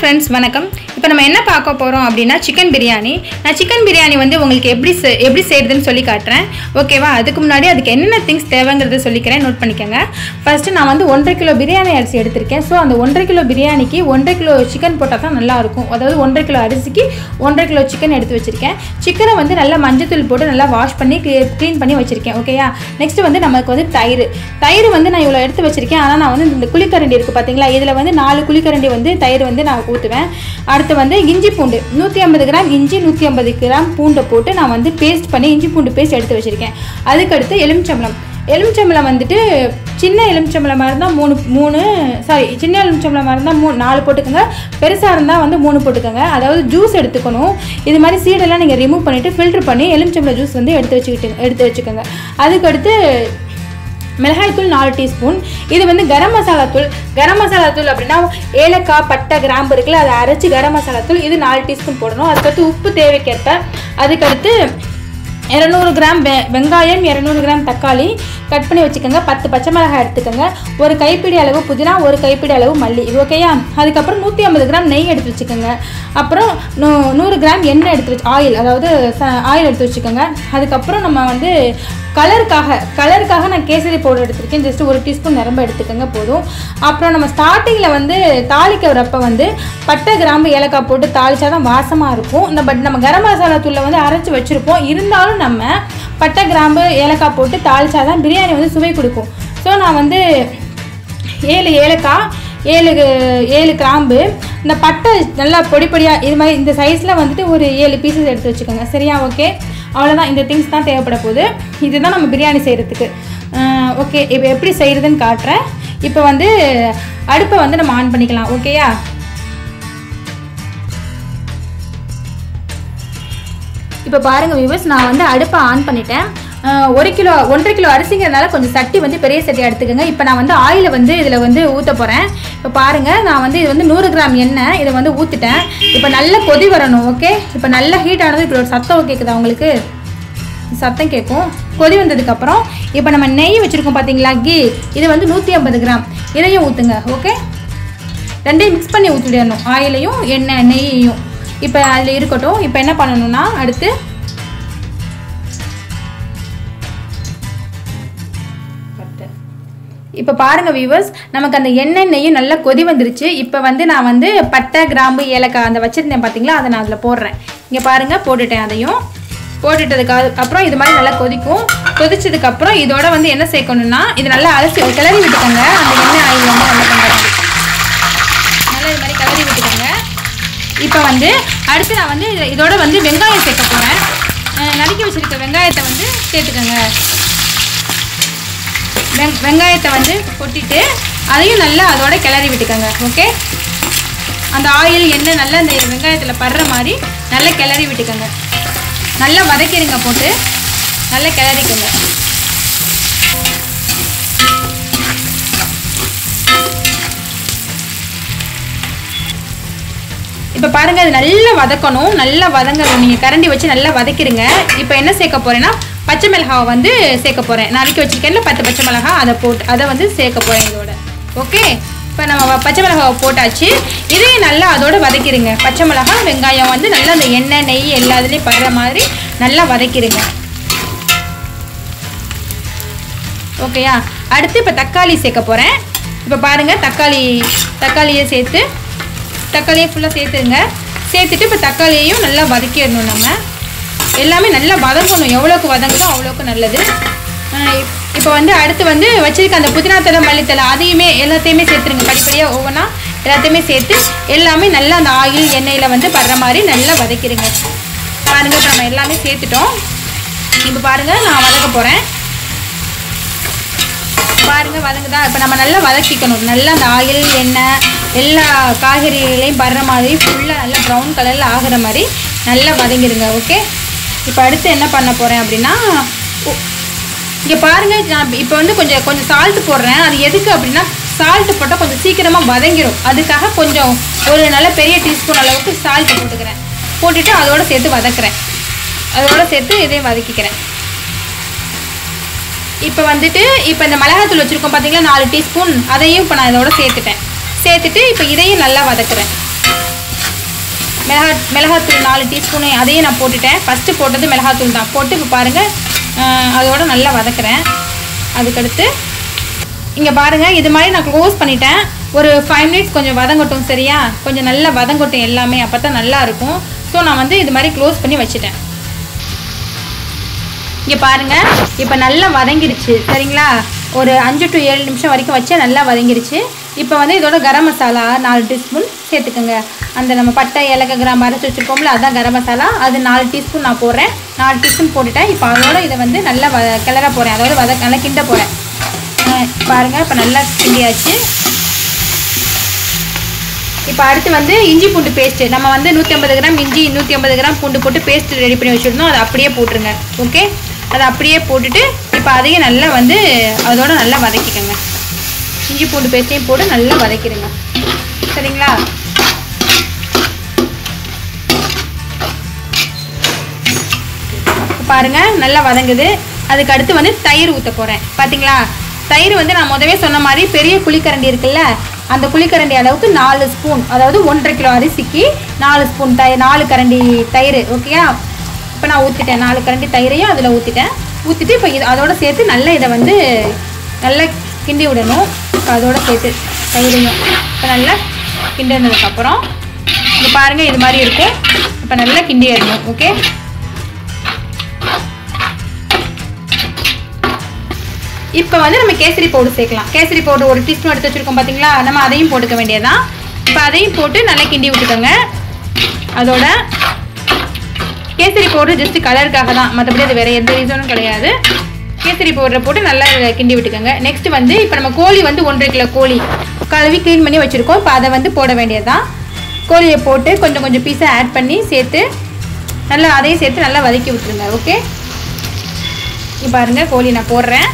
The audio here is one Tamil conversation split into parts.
ஃப்ரெண்ட்ஸ் வணக்கம் இப்போ நம்ம என்ன பார்க்க போகிறோம் அப்படின்னா சிக்கன் பிரியாணி நான் சிக்கன் பிரியாணி வந்து உங்களுக்கு எப்படி செ- எப்படி செய்கிறதுன்னு சொல்லி காட்டுறேன் ஓகேவா அதுக்கு முன்னாடி அதுக்கு என்னென்ன திங்ஸ் தேவைங்கிறத சொல்லிக்கிறேன் நோட் பண்ணிக்கோங்க ஃபஸ்ட்டு நான் வந்து ஒன்றரை கிலோ பிரியாணி அரிசி எடுத்திருக்கேன் ஸோ அந்த ஒன்றரை கிலோ பிரியாணிக்கு ஒன்றரை கிலோ சிக்கன் போட்டால் தான் நல்லா இருக்கும் அதாவது ஒன்றரை கிலோ அரிசிக்கு ஒன்றரை கிலோ சிக்கன் எடுத்து வச்சுருக்கேன் சிக்கனை வந்து நல்லா மஞ்சத்தூள் போட்டு நல்லா வாஷ் பண்ணி க்ளீன் பண்ணி வச்சுருக்கேன் ஓகேயா நெக்ஸ்ட் வந்து நமக்கு வந்து தயிர் தயிர் வந்து நான் இவ்வளோ எடுத்து வச்சுருக்கேன் ஆனால் நான் வந்து இந்த குழிக்கரண்டி இருக்குது பார்த்தீங்களா இதில் வந்து நாலு குழிக்கரண்டி வந்து தயிர் வந்து நான் ஊற்றுவேன் அடுத்து வந்து இஞ்சி பூண்டு நூற்றி ஐம்பது கிராம் இஞ்சி நூற்றி ஐம்பது கிராம் பூண்டை போட்டு நான் வந்து பேஸ்ட் பண்ணி இஞ்சி பூண்டு பேஸ்ட் எடுத்து வச்சுருக்கேன் அதுக்கடுத்து எலுமிச்சம்பழம் எலுமிச்சம்பழம் வந்துட்டு சின்ன எலுமிச்சம்பழமாக இருந்தால் மூணு மூணு சாரி சின்ன எலுமிச்சம்பழமாக இருந்தால் மூணு நாலு போட்டுக்கோங்க பெருசாக இருந்தால் வந்து மூணு போட்டுக்கோங்க அதாவது ஜூஸ் எடுத்துக்கணும் இது மாதிரி சீடெல்லாம் நீங்கள் ரிமூவ் பண்ணிவிட்டு ஃபில்டர் பண்ணி எலுமிச்சம்பழம் ஜூஸ் வந்து எடுத்து வச்சுக்கிட்டு எடுத்து வச்சுக்கோங்க அதுக்கடுத்து மிளகாய்த்தூள் நாலு டீஸ்பூன் இது வந்து கரம் மசாலா தூள் கரம் மசாலா தூள் அப்படின்னா ஏலக்காய் பட்டை கிராம்பு இருக்குல்ல அதை அரைச்சி கரம் மசாலா தூள் இது நாலு டீஸ்பூன் போடணும் அதுக்கடுத்து உப்பு தேவைக்கேற்ப அதுக்கடுத்து இரநூறு கிராம் வெ வெங்காயம் இரநூறு கிராம் தக்காளி கட் பண்ணி வச்சுக்கோங்க பத்து பச்சை மிளகாய் எடுத்துக்கோங்க ஒரு கைப்பிடி அளவு புதினா ஒரு கைப்பிடி அளவு மல்லி இது ஓகேயா அதுக்கப்புறம் நூற்றி ஐம்பது கிராம் நெய் எடுத்து வச்சுக்கோங்க அப்புறம் நூ நூறு கிராம் எண்ணெய் எடுத்து வச்சு ஆயில் அதாவது ஆயில் எடுத்து வச்சுக்கோங்க அதுக்கப்புறம் நம்ம வந்து கலருக்காக கலருக்காக நான் கேசரி பவுடர் எடுத்திருக்கேன் ஜஸ்ட் ஒரு டீஸ்பூன் நிரம்ப எடுத்துக்கோங்க போதும் அப்புறம் நம்ம ஸ்டார்டிங்கில் வந்து தாளிக்கிறப்ப வந்து பட்டை கிராம்பு ஏலக்காய் போட்டு தாளிச்சா தான் வாசமாக இருக்கும் இந்த பட் நம்ம கரம் மசாலா தூளில் வந்து அரைச்சி வச்சுருப்போம் இருந்தாலும் நம்ம பட்டை கிராம்பு ஏலக்காய் போட்டு தாளிச்சா தான் பிரியாணி வந்து சுவை கொடுக்கும் ஸோ நான் வந்து ஏழு ஏலக்காய் ஏழு ஏழு கிராம்பு இந்த பட்டை நல்லா பொடி பொடியாக இது மாதிரி இந்த சைஸில் வந்துட்டு ஒரு ஏழு பீசஸ் எடுத்து வச்சுக்கோங்க சரியா ஓகே அவ்வளோதான் இந்த திங்ஸ் தான் தேவைப்பட போகுது இதுதான் நம்ம பிரியாணி செய்கிறதுக்கு ஓகே இப்போ எப்படி செய்கிறதுன்னு காட்டுறேன் இப்போ வந்து அடுப்பை வந்து நம்ம ஆன் பண்ணிக்கலாம் ஓகேயா இப்போ பாருங்கள் வியூவர்ஸ் நான் வந்து அடுப்பை ஆன் பண்ணிட்டேன் அஹ் ஒரு கிலோ ஒன்றரை கிலோ அரிசிங்கிறதுனால கொஞ்சம் சட்டி வந்து பெரிய சட்டியாக எடுத்துக்கோங்க இப்போ நான் வந்து ஆயிலை வந்து இதில் வந்து ஊற்ற போகிறேன் இப்போ பாருங்கள் நான் வந்து இது வந்து நூறு கிராம் எண்ணெய் இதை வந்து ஊற்றிட்டேன் இப்போ நல்ல கொதி வரணும் ஓகே இப்போ நல்ல ஹீட் ஆனது இப்போ ஒரு சத்தம் கேட்குதா உங்களுக்கு சத்தம் கேட்கும் கொதி வந்ததுக்கப்புறம் இப்போ நம்ம நெய் வச்சுருக்கோம் பார்த்தீங்களா கீ இது வந்து நூற்றி ஐம்பது கிராம் இதையும் ஊற்றுங்க ஓகே ரெண்டையும் மிக்ஸ் பண்ணி ஊற்றிடணும் ஆயிலையும் எண்ணெய் நெய்யையும் இப்போ அதில் இருக்கட்டும் இப்போ என்ன பண்ணணும்னா அடுத்து இப்போ பாருங்க வியூவர்ஸ் நமக்கு அந்த எண்ணெய் நெய்யும் நல்லா கொதி வந்துருச்சு இப்போ வந்து நான் வந்து பட்டை கிராம்பு ஏலக்காய் அந்த வச்சுருந்தேன் பார்த்தீங்களா அதை நான் அதில் போடுறேன் இங்கே பாருங்க போட்டுட்டேன் அதையும் போட்டுட்டதுக்கு அது- அப்புறம் இது மாதிரி நல்லா கொதிக்கும் கொதிச்சதுக்கு அப்புறம் இதோட வந்து என்ன சேர்க்கணும்னா இது நல்லா அலசி கிளறி விட்டுக்கோங்க அந்த எண்ணெய் ஆயில் வந்து நல்லா பண்ணுறாங்க நல்லா இது மாதிரி கிளறி விட்டுக்கோங்க இப்போ வந்து அடுத்து நான் வந்து இத- இதோட வந்து வெங்காயம் சேர்க்க போகிறேன் நறுக்கி வச்சிருக்க வெங்காயத்தை வந்து சேர்த்துக்கோங்க வெங் வெங்காயத்தை வந்து கொட்டிட்டு அதையும் நல்லா அதோட கிளறி விட்டுக்கோங்க ஓகே அந்த ஆயில் எண்ணெய் நல்லா இந்த வெங்காயத்தில் படுற மாதிரி நல்லா கிளறி விட்டுக்கோங்க நல்லா வதக்கிடுங்க போட்டு நல்லா கிளறிக்கோங்க இப்போ பாருங்க அது நல்லா வதக்கணும் நல்லா வதங்கணும் நீங்கள் கரண்டி வச்சு நல்லா வதக்கிடுங்க இப்போ என்ன சேர்க்க போறேன்னா பச்சை மிளகாவை வந்து சேர்க்க போகிறேன் நறுக்கி வச்சிருக்கேன்ல பத்து பச்சை மிளகா அதை போட்டு அதை வந்து சேர்க்க போகிறேன் இதோட ஓகே இப்போ நம்ம வ- பச்சை மிளகாவை போட்டாச்சு இதையும் நல்லா அதோட வதக்கிடுங்க பச்சை மிளகா வெங்காயம் வந்து நல்லா அந்த எண்ணெய் நெய் எல்லாத்துலேயும் படுற மாதிரி நல்லா வதக்கிடுங்க ஓகேயா அடுத்து இப்போ தக்காளி சேர்க்க போகிறேன் இப்போ பாருங்கள் தக்காளி தக்காளியை சேர்த்து தக்காளியை ஃபுல்லாக சேர்த்துருங்க சேர்த்துட்டு இப்போ தக்காளியையும் நல்லா வதக்கிடணும் நம்ம எல்லாமே நல்லா வதங்கணும் எவ்வளோக்கு வதங்குதோ அவ்வளோக்கு நல்லது இப்போ வந்து அடுத்து வந்து வச்சிருக்க அந்த புதினா தலை மல்லித்தலை அதையுமே எல்லாத்தையுமே சேர்த்துருங்க படிப்படியாக ஒவ்வொன்றா எல்லாத்தையுமே சேர்த்து எல்லாமே நல்லா அந்த ஆயில் எண்ணெயில் வந்து படுற மாதிரி நல்லா வதக்கிடுங்க பாருங்கள் இப்போ நம்ம எல்லாமே சேர்த்துட்டோம் இப்போ பாருங்கள் நான் வதக்க போகிறேன் பாருங்க வதங்குதா இப்போ நம்ம நல்லா வதக்கிக்கணும் நல்லா அந்த ஆயில் எண்ணெய் எல்லா காய்கறிகளையும் படுற மாதிரி ஃபுல்லாக நல்லா ப்ரௌன் கலரில் ஆகிற மாதிரி நல்லா வதங்கிடுங்க ஓகே இப்போ அடுத்து என்ன பண்ண போகிறேன் அப்படின்னா இங்கே பாருங்க நான் இப்போ வந்து கொஞ்சம் கொஞ்சம் சால்ட் போடுறேன் அது எதுக்கு அப்படின்னா சால்ட் போட்டால் கொஞ்சம் சீக்கிரமாக வதங்கிடும் அதுக்காக கொஞ்சம் ஒரு நல்ல பெரிய டீஸ்பூன் அளவுக்கு சால்ட் போட்டுக்கிறேன் போட்டுட்டு அதோட சேர்த்து வதக்குறேன் அதோட சேர்த்து இதையும் வதக்கிக்கிறேன் இப்போ வந்துட்டு இப்போ இந்த மிளகாத்தூள் வச்சுருக்கோம் பார்த்தீங்களா நாலு டீஸ்பூன் அதையும் இப்போ நான் இதோட சேர்த்துட்டேன் சேர்த்துட்டு இப்போ இதையும் நல்லா வதக்குறேன் மிளகா மிளகாத்தூள் நாலு டீஸ்பூனு அதையும் நான் போட்டுட்டேன் ஃபஸ்ட்டு போட்டது மிளகாத்தூள் தான் போட்டு இப்போ பாருங்கள் அதோட நல்லா வதக்குறேன் அதுக்கடுத்து இங்கே பாருங்கள் இது மாதிரி நான் க்ளோஸ் பண்ணிட்டேன் ஒரு ஃபைவ் மினிட்ஸ் கொஞ்சம் வதங்கட்டும் சரியா கொஞ்சம் நல்லா வதங்கட்டும் எல்லாமே அப்போ தான் நல்லா இருக்கும் ஸோ நான் வந்து இது மாதிரி க்ளோஸ் பண்ணி வச்சுட்டேன் இங்கே பாருங்கள் இப்போ நல்லா வதங்கிருச்சு சரிங்களா ஒரு அஞ்சு டு ஏழு நிமிஷம் வரைக்கும் வச்சா நல்லா வதங்கிருச்சு இப்போ வந்து இதோட கரம் மசாலா நாலு டீஸ்பூன் சேர்த்துக்கோங்க அந்த நம்ம பட்டை ஏலக்காய் கிராம் அரைச்சி வச்சுருக்கோம்ல அதான் கரம் மசாலா அது நாலு டீஸ்பூன் நான் போடுறேன் நாலு டீஸ்பூன் போட்டுட்டேன் இப்போ அதோட இதை வந்து நல்லா வ கிளற போகிறேன் அதோட வத நல்லா கிண்ட போகிறேன் பாருங்கள் இப்போ நல்லா கிண்டியாச்சு இப்போ அடுத்து வந்து இஞ்சி பூண்டு பேஸ்ட்டு நம்ம வந்து நூற்றி ஐம்பது கிராம் இஞ்சி நூற்றி ஐம்பது கிராம் பூண்டு போட்டு பேஸ்ட் ரெடி பண்ணி வச்சுருந்தோம் அதை அப்படியே போட்டுருங்க ஓகே அதை அப்படியே போட்டுட்டு இப்போ அதையும் நல்லா வந்து அதோட நல்லா வதக்கிக்கோங்க இஞ்சி பூண்டு பேஸ்ட்டையும் போட்டு நல்லா வதக்கிடுங்க சரிங்களா பாருங்க நல்லா வதங்குது அதுக்கு அடுத்து வந்து தயிர் ஊற்ற போகிறேன் பார்த்தீங்களா தயிர் வந்து நான் முதவே சொன்ன மாதிரி பெரிய குழிக்கரண்டி இருக்குல்ல அந்த குழிக்கரண்டி அளவுக்கு நாலு ஸ்பூன் அதாவது ஒன்றரை கிலோ அரிசிக்கு நாலு ஸ்பூன் தயிர் நாலு கரண்டி தயிர் ஓகேயா இப்போ நான் ஊற்றிட்டேன் நாலு கரண்டி தயிரையும் அதில் ஊற்றிட்டேன் ஊற்றிட்டு இப்போ இது அதோட சேர்த்து நல்லா இதை வந்து நல்லா கிண்டி விடணும் இப்போ அதோட சேர்த்து தயிரையும் இப்போ நல்லா கிண்டினதுக்கப்புறம் இங்கே பாருங்கள் இது மாதிரி இருக்கும் இப்போ நல்லா கிண்டி இடணும் ஓகே இப்போ வந்து நம்ம கேசரி பவுடர் சேர்க்கலாம் கேசரி பவுடர் ஒரு டீஸ்பூன் எடுத்து வச்சுருக்கோம் பார்த்தீங்களா நம்ம அதையும் போட்டுக்க வேண்டியதான் இப்போ அதையும் போட்டு நல்லா கிண்டி விட்டுக்கோங்க அதோட கேசரி பவுடர் ஜஸ்ட் கலருக்காக தான் மற்றபடி அது வேறு எந்த ரீசனும் கிடையாது கேசரி பவுடரை போட்டு நல்லா கிண்டி விட்டுக்கோங்க நெக்ஸ்ட் வந்து இப்போ நம்ம கோழி வந்து ஒன்றரை கிலோ கோழி கழுவி க்ளீன் பண்ணி வச்சுருக்கோம் இப்போ அதை வந்து போட வேண்டியதுதான் கோழியை போட்டு கொஞ்சம் கொஞ்சம் பீஸை ஆட் பண்ணி சேர்த்து நல்லா அதையும் சேர்த்து நல்லா வதக்கி விட்டுருங்க ஓகே இப்போ பாருங்கள் கோழி நான் போடுறேன்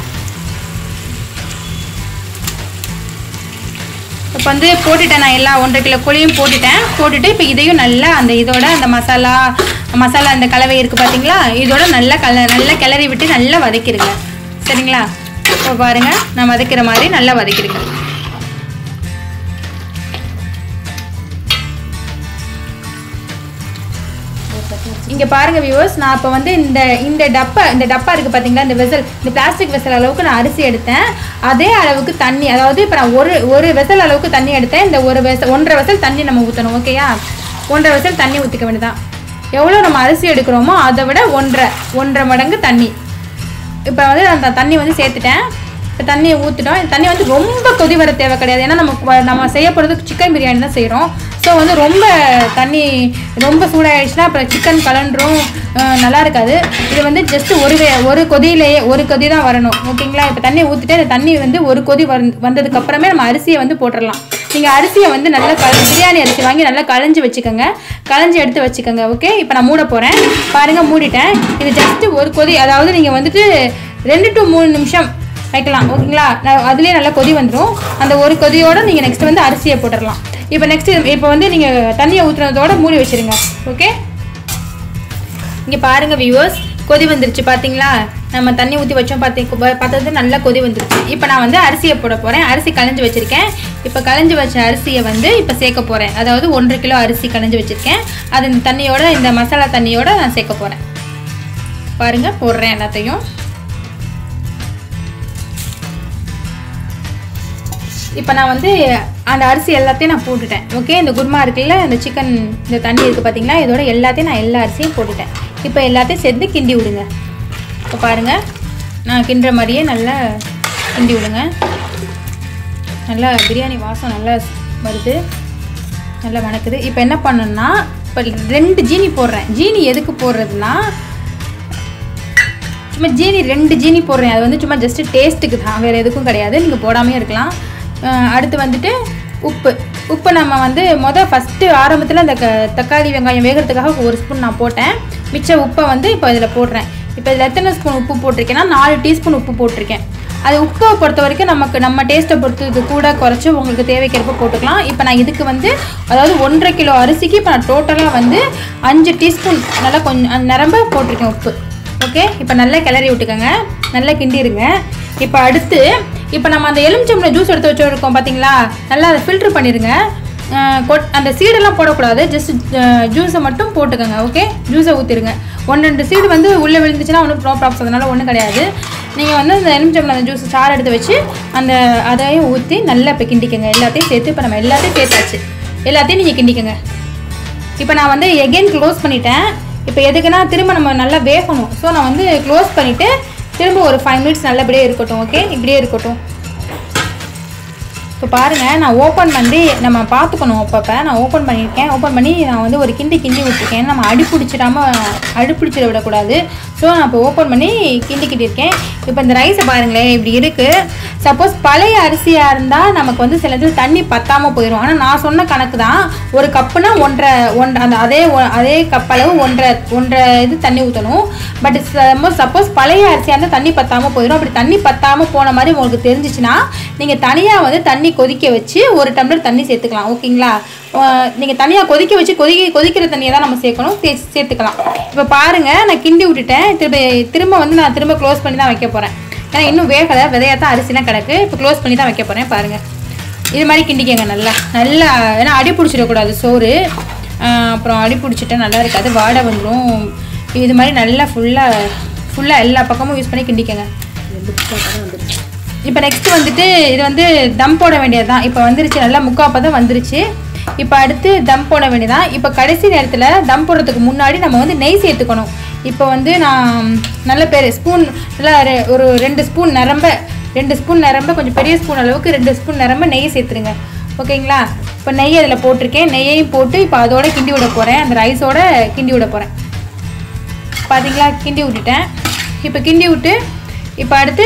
இப்போ வந்து போட்டுட்டேன் நான் எல்லா ஒன்றரை கிலோ கோழியும் போட்டுட்டேன் போட்டுட்டு இப்போ இதையும் நல்லா அந்த இதோட அந்த மசாலா மசாலா அந்த கலவை இருக்குது பார்த்தீங்களா இதோட நல்லா கல நல்லா கிளறி விட்டு நல்லா வதக்கிடுங்க சரிங்களா இப்போ பாருங்கள் நான் வதக்கிற மாதிரி நல்லா வதக்கிடுங்க இங்கே பாருங்கள் வியூவர்ஸ் நான் இப்போ வந்து இந்த இந்த டப்பா இந்த டப்பா இருக்குது பார்த்தீங்களா இந்த வெசல் இந்த பிளாஸ்டிக் வெசல் அளவுக்கு நான் அரிசி எடுத்தேன் அதே அளவுக்கு தண்ணி அதாவது இப்போ நான் ஒரு ஒரு வெசல் அளவுக்கு தண்ணி எடுத்தேன் இந்த ஒரு வெசல் ஒன்றரை வெசல் தண்ணி நம்ம ஊற்றணும் ஓகேயா ஒன்றரை வெசல் தண்ணி ஊற்றிக்க வேண்டியதான் எவ்வளோ நம்ம அரிசி எடுக்கிறோமோ அதை விட ஒன்றரை ஒன்றரை மடங்கு தண்ணி இப்போ வந்து அந்த தண்ணி வந்து சேர்த்துட்டேன் இப்போ தண்ணியை ஊற்றிட்டோம் இந்த தண்ணி வந்து ரொம்ப கொதி வர தேவை கிடையாது ஏன்னா நம்ம நம்ம செய்ய போகிறது சிக்கன் பிரியாணி தான் செய்கிறோம் ஸோ வந்து ரொம்ப தண்ணி ரொம்ப சூடாகிடுச்சுன்னா அப்புறம் சிக்கன் கலண்டுரும் நல்லா இருக்காது இது வந்து ஜஸ்ட் ஒரு வே ஒரு கொதியிலேயே ஒரு கொதி தான் வரணும் ஓகேங்களா இப்போ தண்ணி ஊற்றிட்டு அந்த தண்ணி வந்து ஒரு கொதி வந் வந்ததுக்கப்புறமே நம்ம அரிசியை வந்து போட்டுடலாம் நீங்கள் அரிசியை வந்து நல்லா க பிரியாணி அரிசி வாங்கி நல்லா களைஞ்சி வச்சுக்கோங்க களைஞ்சி எடுத்து வச்சுக்கோங்க ஓகே இப்போ நான் மூட போகிறேன் பாருங்கள் மூடிட்டேன் இது ஜஸ்ட்டு ஒரு கொதி அதாவது நீங்கள் வந்துட்டு ரெண்டு டு மூணு நிமிஷம் வைக்கலாம் ஓகேங்களா நான் அதுலேயே நல்லா கொதி வந்துடும் அந்த ஒரு கொதியோட நீங்கள் நெக்ஸ்ட் வந்து அரிசியை போட்டுடலாம் இப்போ நெக்ஸ்ட் இப்போ வந்து நீங்கள் தண்ணியை ஊற்றுனதோட மூடி வச்சுருங்க ஓகே இங்கே பாருங்கள் வியூவர்ஸ் கொதி வந்துருச்சு பார்த்தீங்களா நம்ம தண்ணி ஊற்றி வச்சோம் பார்த்தி பார்த்தது நல்லா கொதி வந்துருச்சு இப்போ நான் வந்து அரிசியை போட போகிறேன் அரிசி களைஞ்சி வச்சுருக்கேன் இப்போ களைஞ்சி வச்ச அரிசியை வந்து இப்போ சேர்க்க போகிறேன் அதாவது ஒன்றரை கிலோ அரிசி களைஞ்சி வச்சுருக்கேன் அது இந்த தண்ணியோட இந்த மசாலா தண்ணியோட நான் சேர்க்க போகிறேன் பாருங்கள் போடுறேன் எல்லாத்தையும் இப்போ நான் வந்து அந்த அரிசி எல்லாத்தையும் நான் போட்டுட்டேன் ஓகே இந்த குருமா இருக்குல்ல இந்த சிக்கன் இந்த தண்ணி இருக்குது பார்த்தீங்களா இதோட எல்லாத்தையும் நான் எல்லா அரிசியும் போட்டுட்டேன் இப்போ எல்லாத்தையும் சேர்த்து கிண்டி விடுங்க இப்போ பாருங்கள் நான் கிண்டுற மாதிரியே நல்லா கிண்டி விடுங்க நல்லா பிரியாணி வாசம் நல்லா வருது நல்லா மணக்குது இப்போ என்ன பண்ணணும்னா இப்போ ரெண்டு ஜீனி போடுறேன் ஜீனி எதுக்கு போடுறதுனா சும்மா ஜீனி ரெண்டு ஜீனி போடுறேன் அது வந்து சும்மா ஜஸ்ட்டு டேஸ்ட்டுக்கு தான் வேறு எதுக்கும் கிடையாது நீங்கள் போடாமே இருக்கலாம் அடுத்து வந்துட்டு உப்பு உப்பு நம்ம வந்து மொதல் ஃபஸ்ட்டு ஆரம்பத்தில் அந்த க தக்காளி வெங்காயம் வேகிறதுக்காக ஒரு ஸ்பூன் நான் போட்டேன் மிச்ச உப்பை வந்து இப்போ இதில் போடுறேன் இப்போ இதில் எத்தனை ஸ்பூன் உப்பு போட்டிருக்கேன்னா நாலு டீஸ்பூன் உப்பு போட்டிருக்கேன் அது உப்பை பொறுத்த வரைக்கும் நமக்கு நம்ம டேஸ்ட்டை பொறுத்து இது கூட குறைச்சி உங்களுக்கு தேவைக்கிறப்ப போட்டுக்கலாம் இப்போ நான் இதுக்கு வந்து அதாவது ஒன்றரை கிலோ அரிசிக்கு இப்போ நான் டோட்டலாக வந்து அஞ்சு டீஸ்பூன் நல்லா கொஞ்சம் நிரம்ப போட்டிருக்கேன் உப்பு ஓகே இப்போ நல்லா கிளறி விட்டுக்கோங்க நல்லா கிண்டிடுங்க இப்போ அடுத்து இப்போ நம்ம அந்த எலுமிச்சம்பழம் ஜூஸ் எடுத்து வச்சுருக்கோம் பார்த்தீங்களா நல்லா அதை ஃபில்ட்ரு பண்ணிடுங்க அஹ், கொட் அந்த சீடெல்லாம் போடக்கூடாது ஜஸ்ட் ஜூஸை மட்டும் போட்டுக்கோங்க ஓகே ஜூஸை ஊற்றிடுங்க ஒன்று ரெண்டு சீடு வந்து உள்ளே விழுந்துச்சுன்னா ஒன்றும் ப்ரோ ப்ராப்ஸ் அதனால ஒன்றும் கிடையாது நீங்கள் வந்து அந்த எலுமிச்சம்பழம் அந்த ஜூஸ் சாறு எடுத்து வச்சு அந்த அதையும் ஊற்றி நல்லா இப்போ கிண்டிக்கங்க எல்லாத்தையும் சேர்த்து இப்போ நம்ம எல்லாத்தையும் சேர்த்தாச்சு எல்லாத்தையும் நீங்கள் கிண்டிக்கங்க இப்போ நான் வந்து எகெயின் க்ளோஸ் பண்ணிட்டேன் இப்போ எதுக்குன்னா திரும்ப நம்ம நல்லா வேகணும் ஸோ நான் வந்து க்ளோஸ் பண்ணிவிட்டு திரும்ப ஒரு ஃபைவ் மினிட்ஸ் நல்லபடியே இருக்கட்டும் ஓகே இப்படியே இருக்கட்டும் இப்போ பாருங்கள் நான் ஓப்பன் பண்ணி நம்ம பார்த்துக்கணும் அப்பப்போ நான் ஓப்பன் பண்ணியிருக்கேன் ஓப்பன் பண்ணி நான் வந்து ஒரு கிண்டி கிண்டி விட்டுருக்கேன் நம்ம அடி பிடிச்சிடாம அடி பிடிச்சிட விடக்கூடாது ஸோ நான் இப்போ ஓப்பன் பண்ணி கிண்டிக்கிட்டு இருக்கேன் இப்போ இந்த ரைஸை பாருங்களேன் இப்படி இருக்குது சப்போஸ் பழைய அரிசியாக இருந்தால் நமக்கு வந்து சில இது தண்ணி பத்தாமல் போயிடும் ஆனால் நான் சொன்ன கணக்கு தான் ஒரு கப்புனா ஒன்றரை ஒன்றரை அந்த அதே ஒ- அதே கப் அளவு ஒன்றரை ஒன்றரை இது தண்ணி ஊற்றணும் பட் சப்போஸ் பழைய அரிசியாக இருந்தால் தண்ணி பத்தாமல் போயிடும் அப்படி தண்ணி பத்தாமல் போன மாதிரி உங்களுக்கு தெரிஞ்சிச்சுன்னா நீங்கள் தனியாக வந்து தண்ணி கொதிக்க வச்சு ஒரு டம்ளர் தண்ணி சேர்த்துக்கலாம் ஓகேங்களா நீங்கள் தனியாக கொதிக்க வச்சு கொதிக்க கொதிக்கிற தண்ணியை தான் நம்ம சேர்க்கணும் சே- சேர்த்துக்கலாம் இப்போ பாருங்கள் நான் கிண்டி விட்டுட்டேன் திரும்ப திரும்ப வந்து நான் திரும்ப க்ளோஸ் பண்ணி தான் வைக்க போகிறேன் ஏன்னா இன்னும் வேகலை விதையாத்தான் அரிசிலாம் கிடக்கு இப்போ க்ளோஸ் பண்ணி தான் வைக்க போகிறேன் பாருங்கள் இது மாதிரி கிண்டிக்கங்க நல்லா நல்லா ஏன்னா அடி பிடிச்சிடக்கூடாது சோறு ஆஹ் அப்புறம் அடி பிடிச்சிட்டா நல்லா இருக்காது வாடை வந்துடும் இது மாதிரி நல்லா ஃபுல்லாக ஃபுல்லாக எல்லா பக்கமும் யூஸ் பண்ணி கிண்டிக்கங்க இப்போ நெக்ஸ்ட் வந்துட்டு இது வந்து தம் போட வேண்டியது தான் இப்போ வந்துருச்சு நல்லா முக்காப்பதம் வந்துருச்சு இப்போ அடுத்து தம் போட வேண்டியதான் இப்போ கடைசி நேரத்தில் தம் போடுறதுக்கு முன்னாடி நம்ம வந்து நெய் சேர்த்துக்கணும் இப்போ வந்து நான் நல்ல பேர் ஸ்பூன் நல்லா ரெ- ஒரு ரெண்டு ஸ்பூன் நிரம்ப ரெண்டு ஸ்பூன் நிரம்ப கொஞ்சம் பெரிய ஸ்பூன் அளவுக்கு ரெண்டு ஸ்பூன் நிரம்ப நெய் சேர்த்துருங்க ஓகேங்களா இப்போ நெய் அதில் போட்டிருக்கேன் நெய்யையும் போட்டு இப்போ அதோட கிண்டி விட போகிறேன் அந்த ரைஸோட கிண்டி விட போகிறேன் பார்த்தீங்களா கிண்டி விட்டுட்டேன் இப்போ கிண்டி விட்டு இப்போ அடுத்து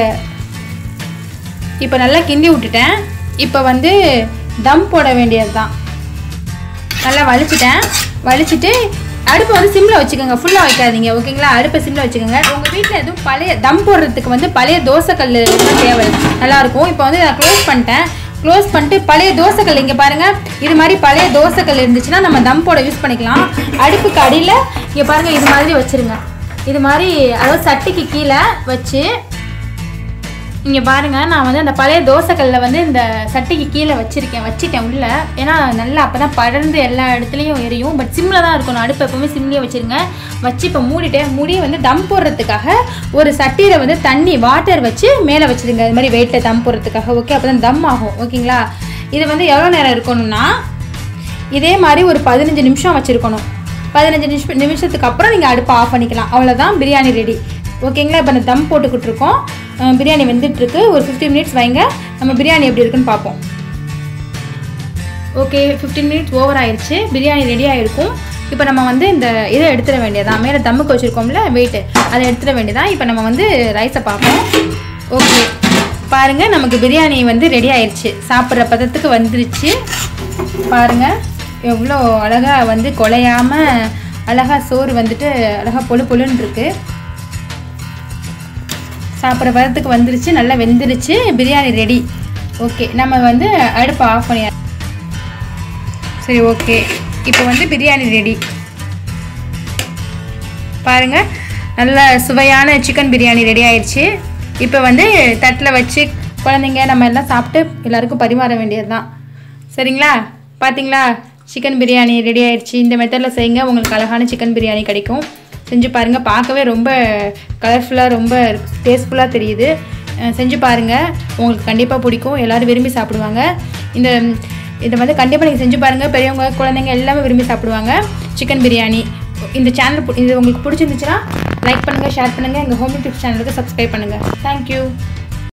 இப்போ நல்லா கிண்டி விட்டுட்டேன் இப்போ வந்து தம் போட வேண்டியது தான் நல்லா வலிச்சிட்டேன் வலிச்சிட்டு அடுப்பை வந்து சிம்மில் வச்சுக்கோங்க ஃபுல்லாக வைக்காதீங்க ஓகேங்களா அடுப்பை சிம்மில் வச்சுக்கோங்க உங்கள் வீட்டில் எதுவும் பழைய தம் போடுறதுக்கு வந்து பழைய தோசைக்கல் இருந்தால் தேவை நல்லாயிருக்கும் இப்போ வந்து நான் க்ளோஸ் பண்ணிட்டேன் க்ளோஸ் பண்ணிட்டு பழைய தோசைக்கல் இங்கே பாருங்கள் இது மாதிரி பழைய தோசைக்கல் இருந்துச்சுன்னா நம்ம தம் போட யூஸ் பண்ணிக்கலாம் அடுப்புக்கு அடியில் இங்கே பாருங்கள் இது மாதிரி வச்சுருங்க இது மாதிரி அதாவது சட்டிக்கு கீழே வச்சு இங்கே பாருங்க நான் வந்து அந்த பழைய தோசைக்கல்ல வந்து இந்த சட்டிக்கு கீழே வச்சிருக்கேன் வச்சிட்டேன் உள்ள ஏன்னா நல்லா அப்போ தான் படர்ந்து எல்லா இடத்துலையும் எரியும் பட் சிம்மில் தான் இருக்கணும் அடுப்பு எப்பவுமே சிம்லேயே வச்சிருங்க வச்சு இப்போ மூடிட்டேன் மூடி வந்து தம் போடுறதுக்காக ஒரு சட்டியில் வந்து தண்ணி வாட்டர் வச்சு மேலே வச்சிருங்க இது மாதிரி வெயிட்டில் தம் போடுறதுக்காக ஓகே அப்போ தான் தம் ஆகும் ஓகேங்களா இது வந்து எவ்வளோ நேரம் இருக்கணும்னா இதே மாதிரி ஒரு பதினஞ்சு நிமிஷம் வச்சுருக்கணும் பதினஞ்சு நிமிஷம் நிமிஷத்துக்கு அப்புறம் நீங்கள் அடுப்பை ஆஃப் பண்ணிக்கலாம் அவ்வளோதான் பிரியாணி ரெடி ஓகேங்களா இப்போ நான் தம் போட்டுக்கிட்டு இருக்கோம் அஹ் பிரியாணி வெந்துட்டுருக்கு ஒரு ஃபிஃப்டீன் மினிட்ஸ் வைங்க நம்ம பிரியாணி எப்படி இருக்குன்னு பார்ப்போம் ஓகே ஃபிஃப்டீன் மினிட்ஸ் ஓவர் ஆயிடுச்சு பிரியாணி ரெடி ஆகிருக்கும் இப்போ நம்ம வந்து இந்த இதை எடுத்துட வேண்டியதான் மேலே தம்முக்கு வச்சுருக்கோம்ல வெயிட்டு அதை எடுத்துட வேண்டியதான் இப்போ நம்ம வந்து ரைஸை பார்ப்போம் ஓகே பாருங்கள் நமக்கு பிரியாணி வந்து ரெடி ஆயிடுச்சு சாப்பிட்ற பதத்துக்கு வந்துருச்சு பாருங்கள் எவ்வளோ அழகாக வந்து குலையாமல் அழகாக சோறு வந்துட்டு அழகாக பொழு பொழுன்னு இருக்கு சாப்பிட்ற பதத்துக்கு வந்துருச்சு நல்லா வெந்துருச்சு பிரியாணி ரெடி ஓகே நம்ம வந்து அடுப்பை ஆஃப் பண்ணியா சரி ஓகே இப்போ வந்து பிரியாணி ரெடி பாருங்க நல்ல சுவையான சிக்கன் பிரியாணி ரெடி ஆயிடுச்சு இப்போ வந்து தட்டில் வச்சு குழந்தைங்க நம்ம எல்லாம் சாப்பிட்டு எல்லாருக்கும் பரிமாற வேண்டியது தான் சரிங்களா பார்த்தீங்களா சிக்கன் பிரியாணி ரெடி ஆயிடுச்சு இந்த மெத்தடில் செய்யுங்க உங்களுக்கு அழகான சிக்கன் பிரியாணி கிடைக்கும் செஞ்சு பாருங்கள் பார்க்கவே ரொம்ப கலர்ஃபுல்லாக ரொம்ப டேஸ்ட்ஃபுல்லாக தெரியுது அஹ் செஞ்சு பாருங்கள் உங்களுக்கு கண்டிப்பாக பிடிக்கும் எல்லோரும் விரும்பி சாப்பிடுவாங்க இந்த இதை வந்து கண்டிப்பாக நீங்கள் செஞ்சு பாருங்கள் பெரியவங்க குழந்தைங்க எல்லாமே விரும்பி சாப்பிடுவாங்க சிக்கன் பிரியாணி இந்த சேனல் இது உங்களுக்கு பிடிச்சிருந்துச்சுன்னா லைக் பண்ணுங்கள் ஷேர் பண்ணுங்கள் எங்கள் ஹோம் டிப்ஸ் சேனலுக்கு சப்ஸ்கிரைப் பண்ணுங்கள் தேங்க்யூ